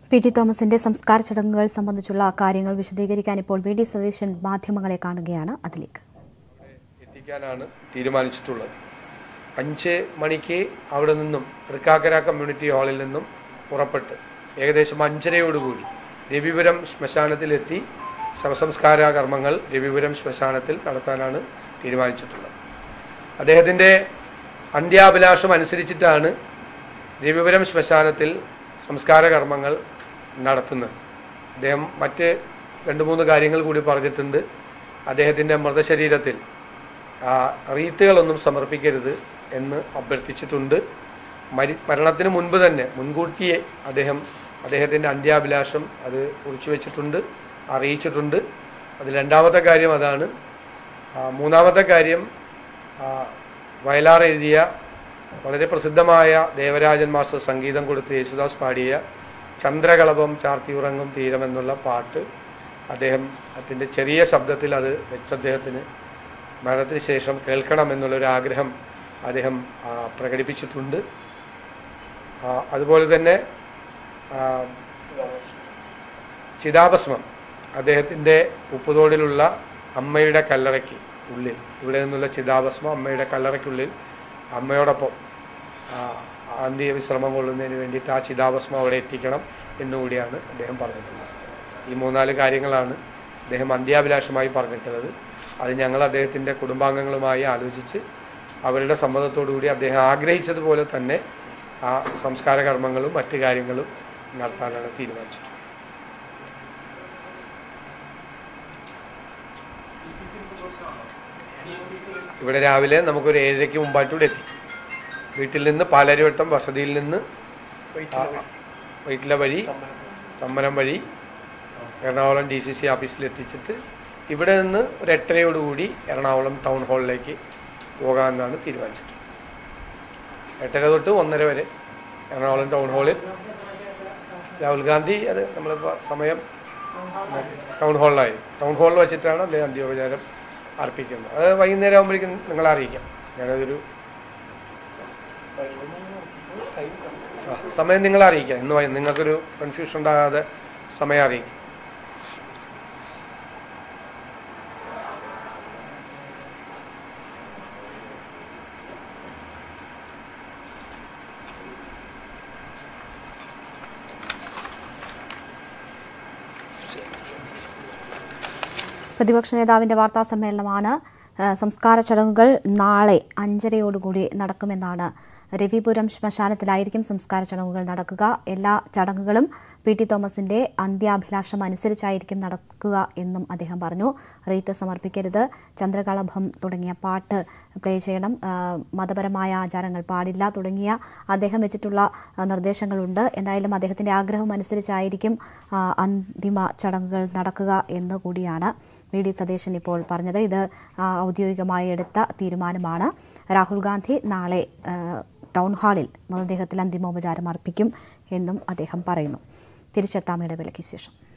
P T തോമസിന്റെ സംസ്കാര ചടങ്ങുകൾ സംബന്ധിച്ചുള്ള കാര്യങ്ങൾ വിശദീകരിക്കാൻ ഇപ്പോൾ വി ഡി സതീശൻ മാധ്യമങ്ങളെ കാണുകയാണ് അതിലേക്ക് എത്തിക്കാനാണ് തീരുമാനിച്ചിട്ടുള്ളത് അഞ്ച് മണിക്ക് അവിടെ നിന്നും തൃക്കാക്കര കമ്മ്യൂണിറ്റി ഹാളിൽ നിന്നും പുറപ്പെട്ട് ഏകദേശം അഞ്ചരയോടുകൂടി രവിപുരം ശ്മശാനത്തിലെത്തി ശവസംസ്കാര കർമ്മങ്ങൾ രവിപുരം ശ്മശാനത്തിൽ നടത്താനാണ് തീരുമാനിച്ചിട്ടുള്ളത് അദ്ദേഹത്തിൻ്റെ അന്ത്യാഭിലാഷം അനുസരിച്ചിട്ടാണ് രവിപുരം ശ്മശാനത്തിൽ സംസ്കാര കർമ്മങ്ങൾ നടത്തുന്നത് അദ്ദേഹം മറ്റ് രണ്ട് മൂന്ന് കാര്യങ്ങൾ കൂടി പറഞ്ഞിട്ടുണ്ട് അദ്ദേഹത്തിൻ്റെ മൃതശരീരത്തിൽ ആ, റീത്തുകളൊന്നും സമർപ്പിക്കരുത് എന്ന് അഭ്യർത്ഥിച്ചിട്ടുണ്ട് മരി മരണത്തിന് മുൻപ് തന്നെ മുൻകൂട്ടിയെ അദ്ദേഹം അദ്ദേഹത്തിൻ്റെ അന്ത്യാഭിലാഷം അത് കുറിച്ചു വെച്ചിട്ടുണ്ട് അറിയിച്ചിട്ടുണ്ട് അതിൽ രണ്ടാമത്തെ കാര്യം അതാണ് ആ, മൂന്നാമത്തെ കാര്യം ആ, വയലാർ എഴുതിയ വളരെ പ്രസിദ്ധമായ ദേവരാജൻ മാസ്റ്റർ സംഗീതം കൊടുത്ത് യേശുദാസ് പാടിയ ചന്ദ്രകളഭം ചാർത്തിയുറങ്ങും തീരം എന്നുള്ള പാട്ട് അദ്ദേഹം അതിൻ്റെ ചെറിയ ശബ്ദത്തിൽ അത് വെച്ച് അദ്ദേഹത്തിന് മരണത്തിന് ശേഷം കേൾക്കണം എന്നുള്ളൊരു ആഗ്രഹം അദ്ദേഹം ആ, പ്രകടിപ്പിച്ചിട്ടുണ്ട് ആ, അതുപോലെ തന്നെ ആ, ചിതാഭസ്മം അദ്ദേഹത്തിൻ്റെ ഉപ്പുതോടിലുള്ള അമ്മയുടെ കല്ലറയ്ക്ക് ഉള്ളിൽ ഇവിടെ നിന്നുള്ള ചിതാഭസ്മം അമ്മയുടെ കല്ലറയ്ക്കുള്ളിൽ അമ്മയോടൊപ്പം ആ, അന്ത്യവിശ്രമം കൊള്ളുന്നതിന് വേണ്ടിയിട്ട് ആ ചിതാഭസ്മം അവിടെ എത്തിക്കണം എന്നുകൂടിയാണ് അദ്ദേഹം പറഞ്ഞിട്ടുള്ളത് ഈ മൂന്നാല് കാര്യങ്ങളാണ് അദ്ദേഹം അന്ത്യാഭിലാഷമായി പറഞ്ഞിട്ടുള്ളത് അത് ഞങ്ങൾ അദ്ദേഹത്തിൻ്റെ കുടുംബാംഗങ്ങളുമായി ആലോചിച്ച് അവരുടെ സമ്മതത്തോടു കൂടി അദ്ദേഹം ആഗ്രഹിച്ചതുപോലെ തന്നെ ആ സംസ്കാര കർമ്മങ്ങളും മറ്റു കാര്യങ്ങളും നടത്താനാണ് തീരുമാനിച്ചിട്ടുള്ളത് ഇവിടെ രാവിലെ നമുക്കൊരു ഏഴരയ്ക്ക് മുമ്പായിട്ട് ഇവിടെ എത്തി വീട്ടിൽ നിന്ന് പാലാരിവട്ടം വസതിയിൽ നിന്ന് ആ, വൈറ്റില വഴി തമ്മനം വഴി എറണാകുളം ഡി സി സി ഓഫീസിൽ എത്തിച്ചിട്ട് ഇവിടെ നിന്ന് ഒരു എട്ടരയോടുകൂടി എറണാകുളം ടൗൺ ഹാളിലേക്ക് പോകാമെന്നാണ് തീരുമാനിച്ചത് എട്ടര തൊട്ട് ഒന്നര വരെ എറണാകുളം ടൗൺ ഹാളിൽ രാഹുൽ ഗാന്ധി അത് നമ്മളിപ്പോൾ സമയം ടൗൺ ഹാളിലായി ടൗൺ ഹാളിൽ വെച്ചിട്ടാണ് അദ്ദേഹം അന്ത്യോപചാരം അർപ്പിക്കുന്നത് അത് വൈകുന്നേരം ആകുമ്പോഴേക്കും നിങ്ങളെ അറിയിക്കാം ഞാനതൊരു ആ, സമയം നിങ്ങളെ അറിയിക്കാം ഇന്ന് വൈ- നിങ്ങൾക്കൊരു കൺഫ്യൂഷൻ ഉണ്ടാകാതെ സമയം അറിയിക്കാം പ്രതിപക്ഷ നേതാവിന്റെ വാർത്താ സമ്മേളനമാണ് ആ, സംസ്കാര ചടങ്ങുകൾ നാളെ അഞ്ചരയോടുകൂടി നടക്കുമെന്നാണ് രവിപുരം ശ്മശാനത്തിലായിരിക്കും സംസ്കാര ചടങ്ങുകൾ നടക്കുക എല്ലാ ചടങ്ങുകളും പി ടി തോമസിന്റെ അന്ത്യാഭിലാഷം അനുസരിച്ചായിരിക്കും നടക്കുക എന്നും അദ്ദേഹം പറഞ്ഞു റീത്ത് സമർപ്പിക്കരുത് ചന്ദ്രകളഭം തുടങ്ങിയ പാട്ട് പ്ലേ ചെയ്യണം ആ, മതപരമായ ആചാരങ്ങൾ പാടില്ല തുടങ്ങിയ അദ്ദേഹം വെച്ചിട്ടുള്ള ആ, നിർദ്ദേശങ്ങളുണ്ട് എന്തായാലും അദ്ദേഹത്തിന്റെ ആഗ്രഹം അനുസരിച്ചായിരിക്കും ആ, അന്തിമ ചടങ്ങുകൾ നടക്കുക എന്ന് കൂടിയാണ് വി ഡി സതീശൻ ഇപ്പോൾ പറഞ്ഞത് ഇത് ആ, ഔദ്യോഗികമായി എടുത്ത തീരുമാനമാണ് രാഹുൽ ഗാന്ധി നാളെ ആ, ടൗൺ ഹാളിൽ മൃതദേഹത്തിൽ അന്തിമോപചാരം അർപ്പിക്കും എന്നും അദ്ദേഹം പറയുന്നു തിരിച്ചെത്താം ഇടവേളയ്ക്ക് ശേഷം